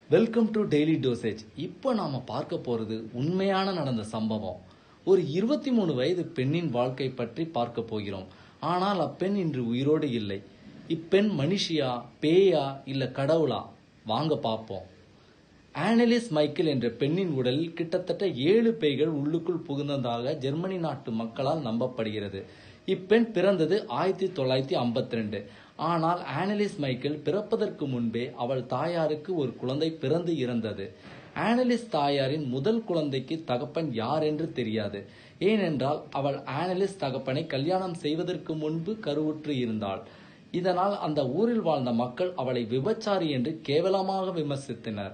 welcome to daily dosage இப்போ நாம பார்க்க போறது உண்மையான நடந்த சம்பவம் ஒரு இருபத்தி மூணு வயது பெண்ணின் வாழ்க்கை பற்றி பார்க்க போகிறோம் ஆனால் அப்பெண் இன்று உயிரோடு இல்லை இப்பெண் மனுஷியா பேயா இல்ல கடவுளா வாங்க பார்ப்போம் ஆனலிஸ் மைக்கேல் என்ற பெண்ணின் உடலில் கிட்டத்தட்ட ஏழு பேய்கள் உள்ளுக்குள் புகுந்ததாக ஜெர்மனி நாட்டு மக்களால் நம்பப்படுகிறது இப்பெண் பிறந்தது ஆயிரத்தி தொள்ளாயிரத்தி ஐம்பத்தி ரெண்டு ஆனால் ஆனலிஸ் மைக்கேல் பிறப்பதற்கு முன்பே அவள் தாயாருக்கு ஒரு குழந்தை பிறந்து இறந்தது ஆனலிஸ் தாயாரின் முதல் குழந்தைக்கு தகப்பன் யார் என்று தெரியாது ஏனென்றால் அவள் ஆனலிஸ் தகப்பனை கல்யாணம் செய்வதற்கு முன்பு கருவுற்று இருந்தாள் இதனால் அந்த ஊரில் வாழ்ந்த மக்கள் அவளை விபச்சாரி என்று கேவலமாக விமர்சித்தனர்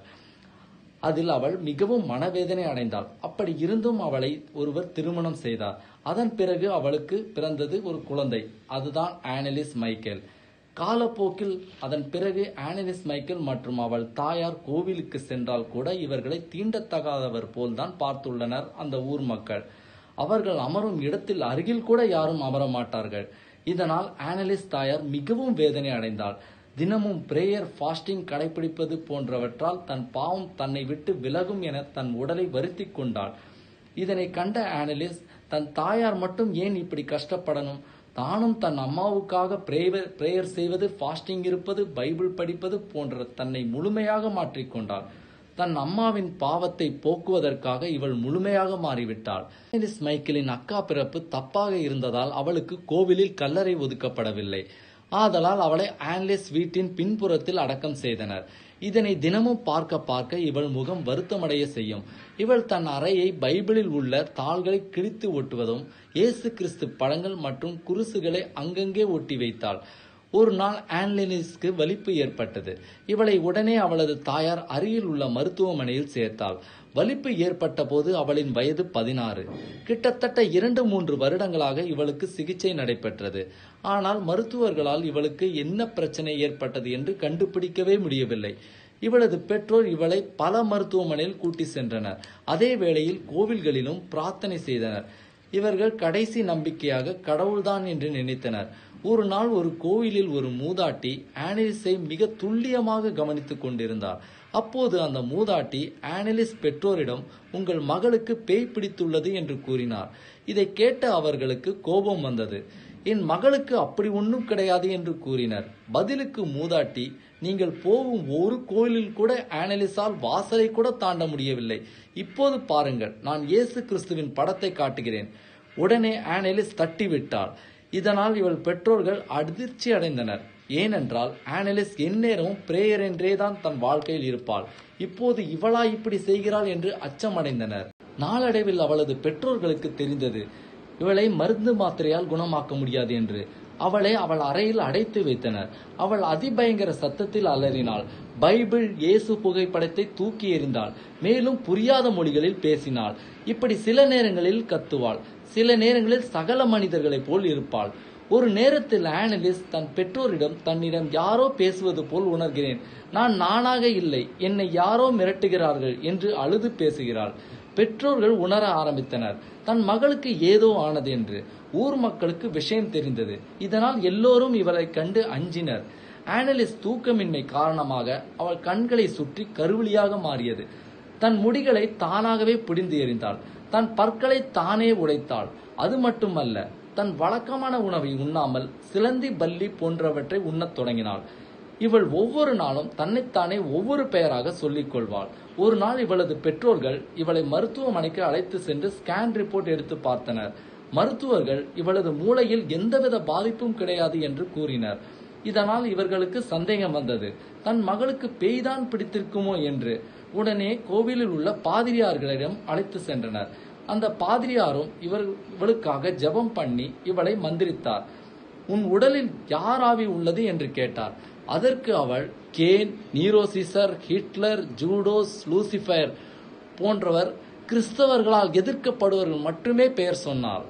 அதில் அவள் மிகவும் மனவேதனை அடைந்தாள் அப்படி இருந்தும் அவளை ஒருவர் திருமணம் செய்தார் அதன் பிறகு அவளுக்கு பிறந்தது ஒரு குழந்தை அதுதான் ஆனலிஸ் மைக்கேல் காலப்போக்கில் அதன் பிறகு ஆனலிஸ் மைக்கேல் மற்றும் அவள் தாயார் கோவிலுக்கு சென்றால் கூட இவர்களை தீண்டத்தகாதவர் போல்தான் பார்த்துள்ளனர் அந்த ஊர் மக்கள் அவர்கள் அமரும் இடத்தில் அருகில் கூட யாரும் அமர மாட்டார்கள் இதனால் ஆனலிஸ் தாயார் மிகவும் வேதனை அடைந்தாள் தினமும் பிரேயர் ஃபாஸ்டிங் கடைபிடிப்பது போன்றவற்றால் தன் பாவம் தன்னை விட்டு விலகும் என தன் உடலை வருத்தி கொண்டாள் இதனை கண்ட ஆனலிஸ் தன் தாயார் மட்டும் ஏன் இப்படி கஷ்டப்படணும் தானும் தன் அம்மாவுக்காக பிரேயர் பிரேயர் செய்வது ஃபாஸ்டிங் இருப்பது பைபிள் படிப்பது போன்ற தன்னை முழுமையாக மாற்றிக்கொண்டாள் தன் அம்மாவின் பாவத்தை போக்குவதற்காக இவள் முழுமையாக மாறிவிட்டாள் ஆனலிஸ் மைக்கேலின் அக்கா பிறப்பு தப்பாக இருந்ததால் அவளுக்கு கோவிலில் கல்லறை ஒதுக்கப்படவில்லை ஆதலால் அவளை ஆன்லிஸ் வீட்டின் பின்புறத்தில் அடக்கம் செய்தனர் இதனை தினமும் பார்க்க பார்க்க இவள் முகம் வருத்தமடைய செய்யும் இவள் தன் அறையை பைபிளில் உள்ள தாள்களை கிழித்து ஒட்டுவதும் இயேசு கிறிஸ்து படங்கள் மற்றும் குருசுகளை அங்கங்கே ஒட்டி வைத்தாள் ஒரு நாள் ஆன்லினிஸ்க்கு வலிப்பு ஏற்பட்டது இவளை உடனே அவளது தாயார் அருகில் உள்ள மருத்துவமனையில் சேர்த்தாள் வலிப்பு ஏற்பட்ட போது அவளின் வயது பதினாறு கிட்டத்தட்ட இரண்டு மூன்று வருடங்களாக இவளுக்கு சிகிச்சை நடைபெற்றது ஆனால் மருத்துவர்களால் இவளுக்கு என்ன பிரச்சனை ஏற்பட்டது என்று கண்டுபிடிக்கவே முடியவில்லை இவளது பெற்றோர் இவளை பல மருத்துவமனையில் கூட்டி சென்றனர் அதே வேளையில் கோவில்களிலும் பிரார்த்தனை செய்தனர் இவர்கள் கடைசி நம்பிக்கையாக கடவுள்தான் என்று நினைத்தனர் ஒரு நாள் ஒரு கோவிலில் ஒரு மூதாட்டி ஆனலிஸை மிக துல்லியமாக கவனித்துக் கொண்டிருந்தார் அப்போது அந்த மூதாட்டி ஆனலிஸ் பெற்றோரிடம் உங்கள் மகளுக்கு பேய் பிடித்துள்ளது என்று கூறினார் இதை கேட்ட அவர்களுக்கு கோபம் வந்தது என் மகளுக்கு அப்படி ஒன்றும் கிடையாது என்று கூறினர் பதிலுக்கு மூதாட்டி நீங்கள் போகும் ஒரு கோயிலில் கூட ஆனலிஸால் வாசலை கூட தாண்ட முடியவில்லை இப்போது பாருங்கள் நான் இயேசு கிறிஸ்துவின் படத்தை காட்டுகிறேன் உடனே ஆனலிஸ் தட்டிவிட்டாள் இதனால் இவள் பெற்றோர்கள் அதிர்ச்சி அடைந்தனர் ஏனென்றால் ஆனலிஸ் எந்நேரமும் பிரேயர் என்றே தான் தன் வாழ்க்கையில் இருப்பாள் இப்போது இவளா இப்படி செய்கிறாள் என்று அச்சமடைந்தனர் நாளடைவில் அவளது பெற்றோர்களுக்கு தெரிந்தது இவளை மருந்து மாத்திரையால் குணமாக்க முடியாது என்று அவளை அவள் அறையில் அடைத்து வைத்தனர் அவள் அதிபயங்கர சத்தத்தில் அலறினாள் பைபிள் இயேசு புகைப்படத்தை தூக்கி எறிந்தாள் மேலும் புரியாத மொழிகளில் பேசினாள் இப்படி சில நேரங்களில் கத்துவாள் சில நேரங்களில் சகல மனிதர்களைப் போல் இருப்பாள் ஒரு நேரத்தில் ஆனலிஸ் தன் பெற்றோரிடம் தன்னிடம் யாரோ பேசுவது போல் உணர்கிறேன் நான் நானாக இல்லை என்னை யாரோ மிரட்டுகிறார்கள் என்று அழுது பேசுகிறாள் பெற்றோர்கள் உணர ஆரம்பித்தனர் தன் மகளுக்கு ஏதோ ஆனது என்று ஊர் மக்களுக்கு விஷயம் தெரிந்தது இதனால் எல்லோரும் இவரை கண்டு அஞ்சினர் ஆனலிஸ் தூக்கமின்மை காரணமாக அவள் கண்களை சுற்றி கருவிலியாக மாறியது தன் முடிகளை தானாகவே பிடிந்து எறிந்தாள் தன் பற்களை தானே உடைத்தாள் அது மட்டுமல்ல தன் வழக்கமான உணவை உண்ணாமல் சிலந்தி பல்லி போன்றவற்றை உண்ணத் தொடங்கினாள் இவள் ஒவ்வொரு நாளும் தன்னைத்தானே ஒவ்வொரு பெயராக சொல்லிக் கொள்வாள் ஒரு நாள் இவளது பெற்றோர்கள் இவளை மருத்துவமனைக்கு அழைத்து சென்று ஸ்கேன் ரிப்போர்ட் எடுத்து பார்த்தனர் மருத்துவர்கள் இவளது மூளையில் எந்தவித பாதிப்பும் கிடையாது என்று கூறினர் இதனால் இவர்களுக்கு சந்தேகம் வந்தது தன் மகளுக்கு பேய்தான் பிடித்திருக்குமோ என்று உடனே கோவிலில் உள்ள பாதிரியார்களிடம் அழைத்து சென்றனர் அந்த பாதிரியாரும் இவர் இவளுக்காக ஜெபம் பண்ணி இவளை மந்திரித்தார் உன் உடலில் யார் ஆவி உள்ளது என்று கேட்டார் அதற்கு அவள் Cain Nero Caesar Hitler Judas Lucifer போன்றவர் கிறிஸ்தவர்களால் எதிர்க்கப்படுவர்கள் மட்டுமே பெயர் சொன்னார்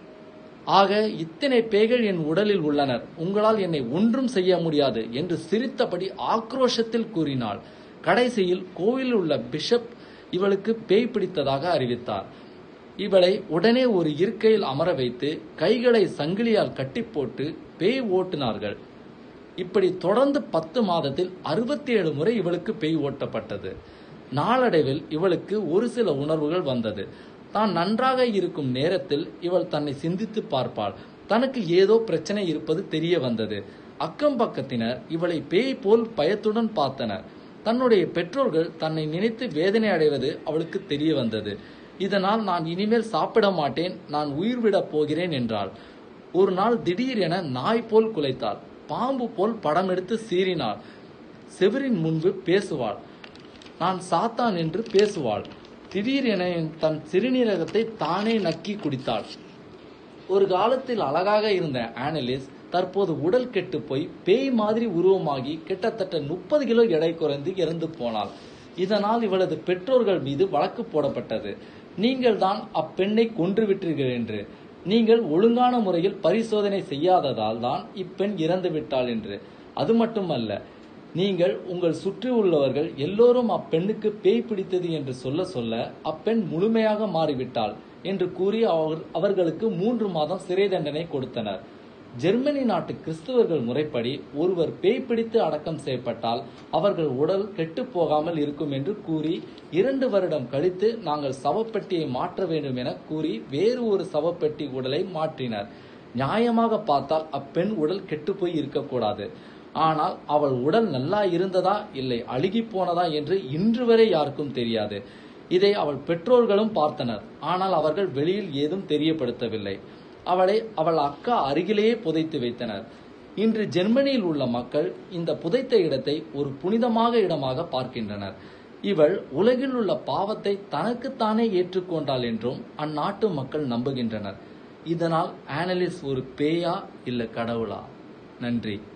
ஆக இத்தனை பேய்கள் என் உடலில் உள்ளனர் உங்களால் என்னை ஒன்றும் செய்ய முடியாது என்று சிரித்தபடி ஆக்ரோஷத்தில் கூறினாள் கடைசியில் கோவிலில் உள்ள பிஷப் இவளுக்கு பேய் பிடித்ததாக அறிவித்தார் இவளை உடனே ஒரு இருக்கையில் அமர வைத்து கைகளை சங்கிலியால் கட்டி போட்டு பேய் ஓட்டினார்கள் இப்படி தொடர்ந்து பத்து மாதத்தில் அறுபத்தி ஏழு முறை இவளுக்கு பேய் ஓட்டப்பட்டது நாளடைவில் இவளுக்கு ஒரு சில உணர்வுகள் வந்தது தான் நன்றாக இருக்கும் நேரத்தில் இவள் தன்னை சிந்தித்து பார்ப்பாள் தனக்கு ஏதோ பிரச்சனை இருப்பது தெரிய வந்தது அக்கம் பக்கத்தினர் இவளை பேய் போல் பயத்துடன் பார்த்தனர் தன்னுடைய பெற்றோர்கள் தன்னை நினைத்து வேதனை அடைவது அவளுக்கு தெரிய வந்தது இதனால் நான் இனிமேல் சாப்பிட மாட்டேன் நான் உயிர் விடப் போகிறேன் என்றாள் ஒரு நாள் திடீரென நாய் போல் குலைத்தாள் பாம்பு போல் படம் எடுத்து சீறினாள் செவரின் முன்பு பேசுவாள் நான் சாத்தான் என்று பேசுவாள் திடீரென தன் சிறுநீரகத்தை தானே நக்கி குடித்தாள் ஒரு காலத்தில் அழகாக இருந்த ஆனலிஸ் தற்போது உடல் கெட்டு போய் பேய் மாதிரி உருவமாகி கிட்டத்தட்ட முப்பது கிலோ எடை குறைந்து இறந்து போனாள் இதனால் இவளது பெற்றோர்கள் மீது வழக்கு போடப்பட்டது நீங்கள் தான் அப்பெண்ணை கொன்று விட்டீர்கள் என்று நீங்கள் ஒழுங்கான முறையில் பரிசோதனை செய்யாததால் தான் இப்பெண் இறந்து விட்டாள் என்று அது மட்டுமல்ல நீங்கள் உங்கள் சுற்றி உள்ளவர்கள் எல்லோரும் அப்பெண்ணுக்கு பேய் பிடித்தது என்று சொல்ல சொல்ல அப்பெண் முழுமையாக மாறிவிட்டாள் என்று கூறி அவர் அவர்களுக்கு மூன்று மாதம் சிறை தண்டனை கொடுத்தனர் ஜெர்மனி நாட்டு கிறிஸ்தவர்கள் முறைப்படி ஒருவர் பேய் பிடித்து அடக்கம் செய்யப்பட்டால் அவர்கள் உடல் கெட்டுப் போகாமல் இருக்கும் என்று கூறி இரண்டு வருடம் கழித்து நாங்கள் சவப்பெட்டியை மாற்ற வேண்டும் என கூறி வேறு ஒரு சவப்பெட்டி உடலை மாற்றினர் நியாயமாக பார்த்தால் அப்பெண் உடல் கெட்டுப்போய் இருக்கக்கூடாது ஆனால் அவள் உடல் நல்லா இருந்ததா இல்லை அழுகி போனதா என்று இன்று வரை யாருக்கும் தெரியாது இதை அவள் பெற்றோர்களும் பார்த்தனர் ஆனால் அவர்கள் வெளியில் ஏதும் தெரியப்படுத்தவில்லை அவளை அவள் அக்கா அருகிலேயே புதைத்து வைத்தனர் இன்று ஜெர்மனியில் உள்ள மக்கள் இந்த புதைத்த இடத்தை ஒரு புனிதமாக இடமாக பார்க்கின்றனர் இவள் உலகில் உள்ள பாவத்தை தனக்குத்தானே ஏற்றுக்கொண்டாள் என்றும் அந்நாட்டு மக்கள் நம்புகின்றனர் இதனால் ஆனலிஸ் ஒரு பேயா இல்ல கடவுளா நன்றி